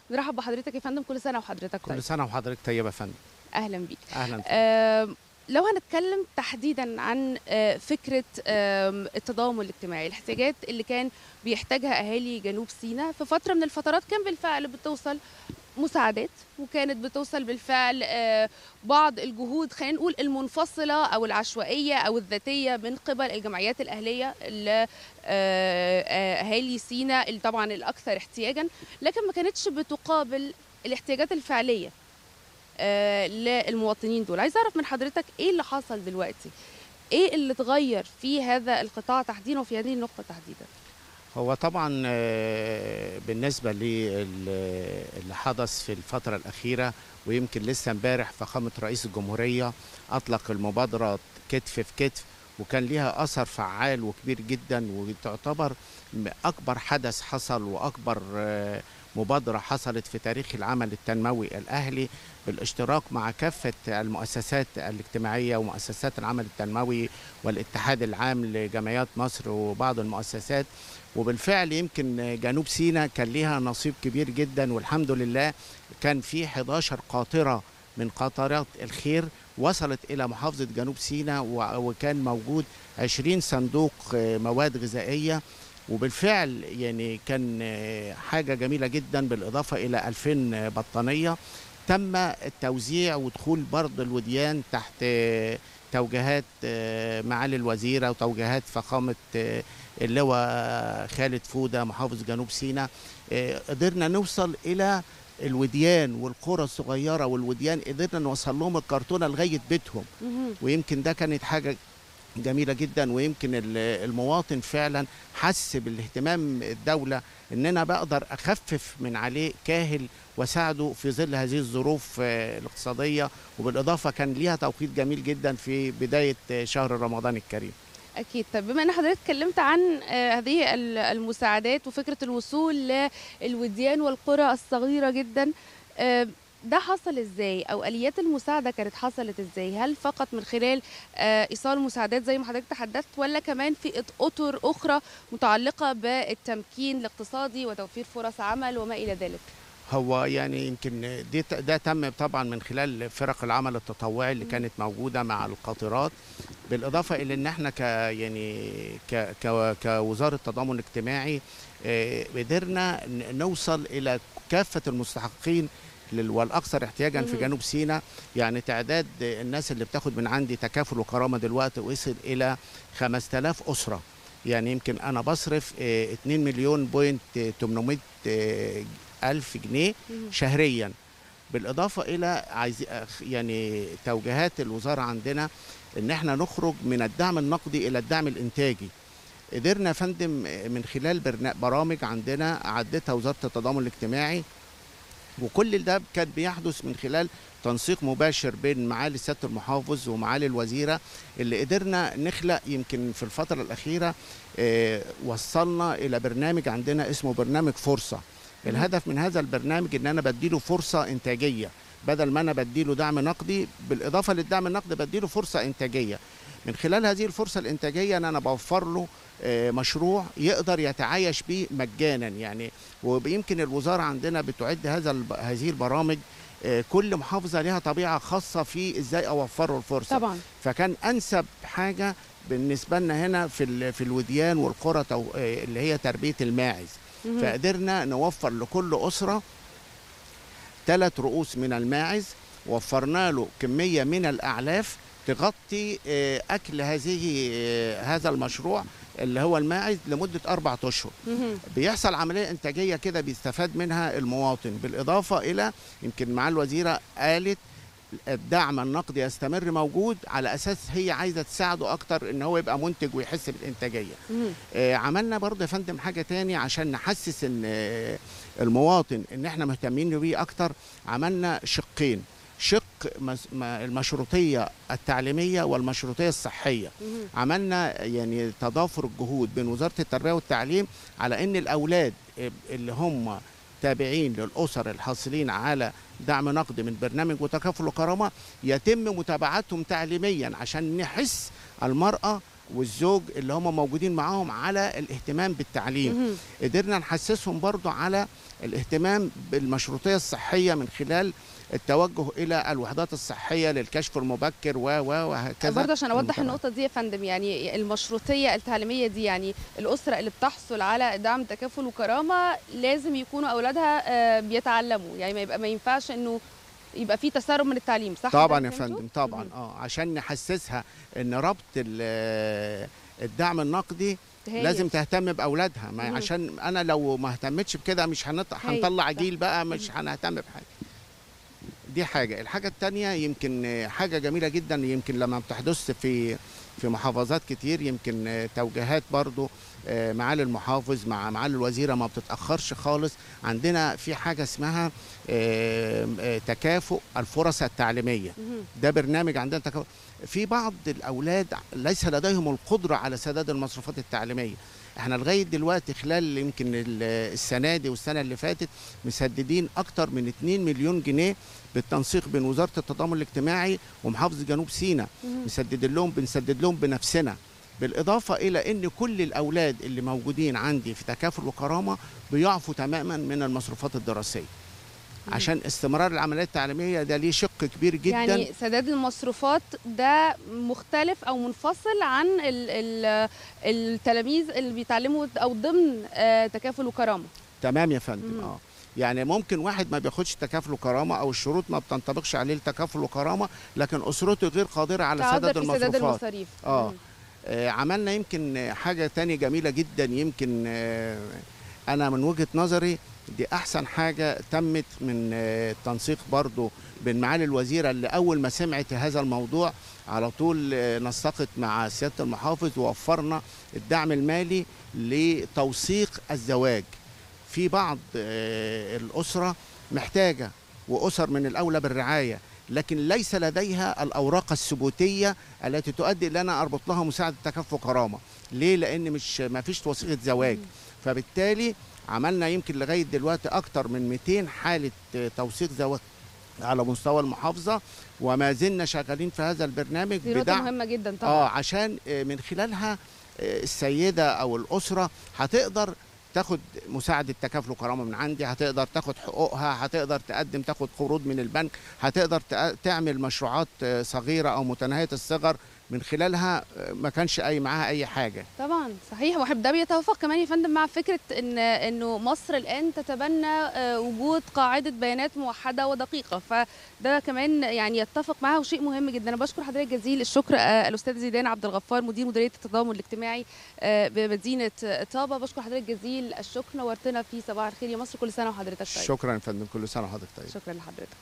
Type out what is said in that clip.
نرحب بحضرتك يا فندم كل سنه وحضرتك طيب كل سنه وحضرتك طيبه يا فندم اهلا بيك اهلا فيك. آه لو هنتكلم تحديدا عن آه فكره آه التضامن الاجتماعي الاحتياجات اللي كان بيحتاجها اهالي جنوب سيناء في فتره من الفترات كان بالفعل بتوصل مساعدات وكانت بتوصل بالفعل آه، بعض الجهود خلينا نقول المنفصله او العشوائيه او الذاتيه من قبل الجمعيات الاهليه لاهالي سيناء اللي طبعا الاكثر احتياجا لكن ما كانتش بتقابل الاحتياجات الفعليه آه، للمواطنين دول عايز اعرف من حضرتك ايه اللي حصل دلوقتي ايه اللي اتغير في هذا القطاع تحديدا وفي هذه النقطه تحديدا هو طبعا آه، بالنسبه للي حدث في الفتره الاخيره ويمكن لسه امبارح فخامه رئيس الجمهوريه اطلق المبادره كتف في كتف وكان ليها اثر فعال وكبير جدا وتعتبر م- اكبر حدث حصل واكبر آه، مبادره حصلت في تاريخ العمل التنموي الاهلي بالاشتراك مع كافه المؤسسات الاجتماعيه ومؤسسات العمل التنموي والاتحاد العام لجمعيات مصر وبعض المؤسسات وبالفعل يمكن جنوب سيناء كان ليها نصيب كبير جدا والحمد لله كان في 11 قاطره من قاطرات الخير وصلت الى محافظه جنوب سيناء و- وكان موجود 20 صندوق آه، مواد غذائيه وبالفعل يعني كان آه، حاجه جميله جدا بالاضافه الى 2000 بطانيه تم التوزيع ودخول برض الوديان تحت آه، توجيهات آه، معالي الوزيره وتوجيهات فخامه آه، اللواء خالد فوده محافظ جنوب سيناء آه، قدرنا نوصل الى الوديان والقرى الصغيره والوديان قدرنا نوصل لهم الكرتونه لغايه بيتهم مهم. ويمكن ده كانت حاجه جميله جدا ويمكن ال- المواطن فعلا حس بالاهتمام الدوله ان انا بقدر اخفف من عليه كاهل واساعده في ظل هذه الظروف آه، الاقتصاديه وبالاضافه كان ليها توقيت جميل جدا في بدايه آه، شهر رمضان الكريم اكيد طب بما ان حضرتك اتكلمت عن آه، هذه ال- المساعدات وفكره الوصول للوديان والقرى الصغيره جدا آه، ده حصل ازاي او اليات المساعده كانت حصلت ازاي هل فقط من خلال آه، ايصال مساعدات زي ما حضرتك تحدثت ولا كمان في إط- اطر اخرى متعلقه بالتمكين الاقتصادي وتوفير فرص عمل وما الى ذلك هو يعني يمكن دي ت- ده تم طبعا من خلال فرق العمل التطوعي اللي مم. كانت موجوده مع القاطرات بالاضافه الى ان احنا ك يعني ك ك كوزاره تضامن اجتماعي آه، قدرنا ن- نوصل الى كافه المستحقين لل- والاكثر احتياجا في مهم. جنوب سيناء يعني تعداد الناس اللي بتاخد من عندي تكافل وكرامه دلوقتي وصل الى 5000 اسره يعني يمكن انا بصرف آه، 2 مليون بوينت 800 آه، الف جنيه مهم. شهريا بالاضافه الى عايز أخ- يعني توجيهات الوزاره عندنا ان احنا نخرج من الدعم النقدي الى الدعم الانتاجي قدرنا يا فندم من خلال برنا- برامج عندنا عدتها وزاره التضامن الاجتماعي وكل ده كان بيحدث من خلال تنسيق مباشر بين معالي سياده المحافظ ومعالي الوزيره اللي قدرنا نخلق يمكن في الفتره الاخيره آه، وصلنا الى برنامج عندنا اسمه برنامج فرصه مم. الهدف من هذا البرنامج ان انا بديله فرصه انتاجيه بدل ما انا بديله دعم نقدي بالاضافه للدعم النقدي بديله فرصه انتاجيه من خلال هذه الفرصه الانتاجيه ان انا بوفر له آه، مشروع يقدر يتعايش به مجانا يعني ويمكن الوزاره عندنا بتعد هذا الب- هذه البرامج آه، كل محافظه لها طبيعه خاصه في ازاي اوفر له الفرصه طبعا فكان انسب حاجه بالنسبه لنا هنا في ال- في الوديان والقرى تو- آه، اللي هي تربيه الماعز مهم. فقدرنا نوفر لكل أسرة ثلاث رؤوس من الماعز وفرنا له كمية من الأعلاف تغطي آه، أكل هذه آه، هذا المشروع اللي هو الماعز لمدة أربعة أشهر مهم. بيحصل عملية إنتاجية كده بيستفاد منها المواطن بالإضافة إلى يمكن مع الوزيرة قالت الدعم النقدي يستمر موجود على أساس هي عايزة تساعده أكتر إن هو يبقى منتج ويحس بالإنتاجية مهم. آه، عملنا برضه يا فندم حاجه تاني عشان نحسس ان آه، المواطن ان احنا مهتمين بيه اكتر عملنا شقين شق مس- ما- المشروطيه التعليميه والمشروطيه الصحيه مهم. عملنا يعني تضافر الجهود بين وزاره التربيه والتعليم على ان الاولاد اللي هم تابعين للاسر الحاصلين على دعم نقدي من برنامج وتكافل وكرامه يتم متابعتهم تعليميا عشان نحس المراه والزوج اللي هم موجودين معاهم على الاهتمام بالتعليم مهم. قدرنا نحسسهم برضو على الاهتمام بالمشروطية الصحية من خلال التوجه إلى الوحدات الصحية للكشف المبكر و و وهكذا برضه عشان اوضح المجتمع. النقطه دي يا فندم يعني المشروطيه التعليميه دي يعني الاسره اللي بتحصل على دعم تكافل وكرامه لازم يكونوا اولادها آه، بيتعلموا يعني ما يبقى ما ينفعش انه يبقى في تسرب من التعليم صح طبعا ده يا فهمته؟ فندم طبعا مهم. اه عشان نحسسها ان ربط ال- الدعم النقدي هايل. لازم تهتم باولادها ما مهم. عشان انا لو ما اهتمتش بكده مش هنط... هايل، هنطلع صح. جيل بقى مش هنهتم بحاجه دي حاجه الحاجه الثانيه يمكن حاجه جميله جدا يمكن لما بتحدث في في محافظات كتير يمكن توجيهات برضو آه، معالي المحافظ مع معالي الوزيره ما بتتاخرش خالص عندنا في حاجه اسمها آه، آه، تكافؤ الفرص التعليميه مهم. ده برنامج عندنا تكافؤ في بعض الاولاد ليس لديهم القدره على سداد المصروفات التعليميه احنا لغايه دلوقتي خلال يمكن ال- السنه دي والسنه اللي فاتت مسددين اكتر من 2 مليون جنيه بالتنسيق بين وزاره التضامن الاجتماعي ومحافظه جنوب سيناء مهم. مسدد لهم بنسدد لهم بنفسنا بالاضافه الى ان كل الاولاد اللي موجودين عندي في تكافل وكرامه بيعفوا تماما من المصروفات الدراسيه عشان استمرار العمليات التعليميه ده ليه شق كبير جدا يعني سداد المصروفات ده مختلف او منفصل عن ال ال التلاميذ اللي بيتعلموا او ضمن آه، تكافل وكرامه تمام يا فندم مم. اه يعني ممكن واحد ما بياخدش تكافل وكرامه او الشروط ما بتنطبقش عليه التكافل وكرامه لكن اسرته غير قادره على تعذر سداد في سداد المصروفات المصاريف آه. مم. آه عملنا يمكن حاجه تانية جميله جدا يمكن آه انا من وجهه نظري دي احسن حاجه تمت من آه التنسيق برضو بين معالي الوزيره اللي اول ما سمعت هذا الموضوع على طول آه نسقت مع سياده المحافظ ووفرنا الدعم المالي لتوثيق الزواج في بعض آه، الأسرة محتاجة وأسر من الأولى بالرعاية لكن ليس لديها الأوراق الثبوتية التي تؤدي إلى أن أربط لها مساعدة تكافؤ كرامة ليه؟ لأن مش ما فيش وثيقة زواج فبالتالي عملنا يمكن لغاية دلوقتي أكتر من 200 حالة آه، توثيق زواج على مستوى المحافظة وما زلنا شغالين في هذا البرنامج دي نقطه بدعم مهمه جدا طبعا اه عشان آه، من خلالها آه، السيده او الاسره هتقدر تاخد مساعدة تكافل وكرامة من عندي هتقدر تاخد حقوقها هتقدر تقدم تاخد قروض من البنك هتقدر تق- تعمل مشروعات آه، صغيرة أو متناهية الصغر من خلالها آه، ما كانش أي معاها أي حاجة طبعا صحيح واحد ده بيتوافق كمان يا فندم مع فكره ان انه مصر الان تتبنى آه، وجود قاعده بيانات موحده ودقيقه فده كمان يعني يتفق معاه وشيء مهم جدا انا بشكر حضرتك جزيل الشكر آه، الاستاذ زيدان عبد الغفار مدير مديريه التضامن الاجتماعي آه، بمدينه طابه بشكر حضرتك جزيل الشكر نورتنا في صباح الخير يا مصر كل سنه وحضرتك طيب شكرا يا فندم كل سنة وحضرتك طيب شكرا لحضرتك